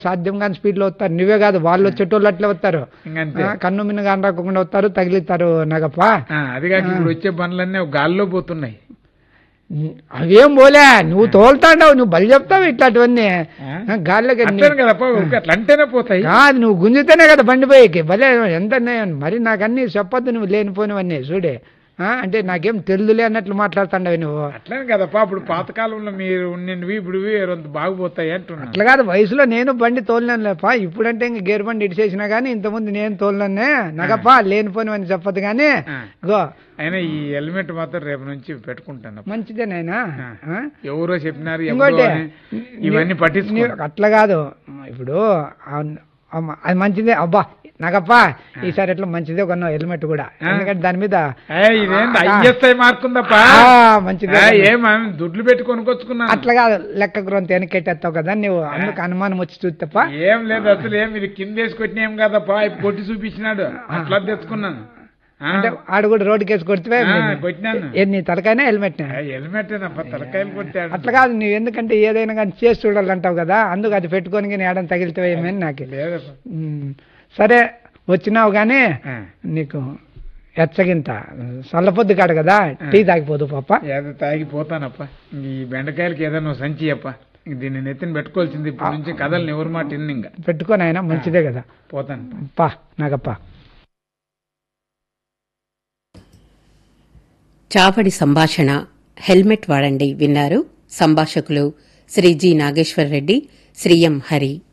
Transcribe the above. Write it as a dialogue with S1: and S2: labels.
S1: సాధ్యం కాని స్పీడ్లో వస్తారు నువ్వే కాదు వాళ్ళు వచ్చేటోళ్ళు అట్లే వస్తారు
S2: ఇంకంతే
S1: ఆ, కన్ను మిన్ను కానరాకుండా వస్తారు తగిలిస్తారు నగప్ప
S2: ఆ, అది కాక ఇప్పుడు వచ్చే బండ్లన్నీ ఒక గాల్లో పోతున్నాయి
S1: అవేం పోలే నువ్వు తోలుతాండవు నువ్వు బలి చెప్తావు ఇట్లాంటివన్నీ
S2: ఆ?
S1: ఆ, గాల్లోకి నీ-
S2: అట్లనే కదప్పా ఊరికే అట్లా అంటేనే పోతాయి
S1: కాదు నువ్వు గుంజితేనే కదా బండి పోయేకి భలే ఎంత నే- మరి నాకు అన్ని చెప్పొద్దు నువ్వు లేనిపోనివన్నీ చూడే ఆ, అంటే నాకేం తెలుదులే అన్నట్లు మాట్లాడుతాండవి నువ్వు
S2: అట్లనే కదప్పా అప్పుడు పాతకాలంలో మీరు ఉన్నవి ఇప్పుడు రొంత బాగుపోతాయి అంటున్నా
S1: అట్లా కాదు వయసులో నేను బండి తోలినాను లేపా ఇప్పుడంటే ఇంక గేర్ బండి ఇడిచేసినా కానీ ఇంతకుముందు నేను తోలినానే నగపా లేనిపోనివని చెప్పదు కానీ
S2: ఆ.
S1: గో
S2: అయినా ఈ హెల్మెట్ మాత్రం రేపు నుంచి పెట్టుకుంటాను
S1: మంచిదే నాయనా ఆ?
S2: ఎవరో చెప్పినారు
S1: ఇంకోటి
S2: ఎవరో అని ఇవన్నీ పట్టించుకో
S1: నీ- అట్లా కాదు ఇప్పుడు ఆ- అమ్మ, అది మంచిదే అబ్బా నాకప్పా ఈసారి ఎట్లా మంచిదే కొన్నావు హెల్మెట్ కూడా ఎందుకంటే దాని మీద
S2: ఏయ్, ఇదేంటి ఐఎస్ఐ మార్కుందప్పా
S1: ఆ, మంచిదే
S2: ఏయ్, ఏం ఆమె దుడ్లు పెట్టి కొనుక్కొచ్చుకున్నాను
S1: అట్లా కాదు లెక్క గ్రొంత వెనకెట్టేస్తావు కదా నువ్వు అందుకు అనుమానం వచ్చి చూస్తప్ప
S2: ఏం లేదు అసలు ఏం ఇది కింద వేసి కొట్టినేం కదప్పా ఇప్పుడు కొట్టి చూపించినాడు అట్లా తెచ్చుకున్నాను ఆ,
S1: అంటే ఆడు కూడా రోడ్డుకి వేసి కొడితే
S2: ఆ, కొట్టినాను
S1: నీ తలకైనా హెల్మెట్
S2: హెల్మెట్ తలకాయలు కొట్టాడు
S1: అట్లా కాదు నువ్వు ఎందుకంటే ఏదైనా కానీ చేసి చూడాలంటావు కదా అందుకు అది పెట్టుకొని కానీ ఏడని తగిలితే ఏమని నాకు
S2: లేదప్పా
S1: ఉమ్, సరే వచ్చినావు కానీ
S2: ఆ,
S1: నీకు ఎచ్చగింత చల్లపొద్దు కాడు కదా టీ తాగిపోదు పాప
S2: ఏదో తాగిపోతానప్ప ఈ బెండకాయలకి ఏదైనా సంచి అప్ప దీన్ని నెత్తిన పెట్టుకోవాల్సింది ఇప్పటి నుంచి కథలు ఎవరి మాట ఇన్ని ఇంకా
S1: పెట్టుకొని ఆయన మంచిదే కదా
S2: పోతాను
S1: పా నాగప్ప
S3: చావడి సంభాషణ హెల్మెట్ వాడండి విన్నారు సంభాషకులు శ్రీ జి నాగేశ్వర్ రెడ్డి శ్రీ ఎం హరి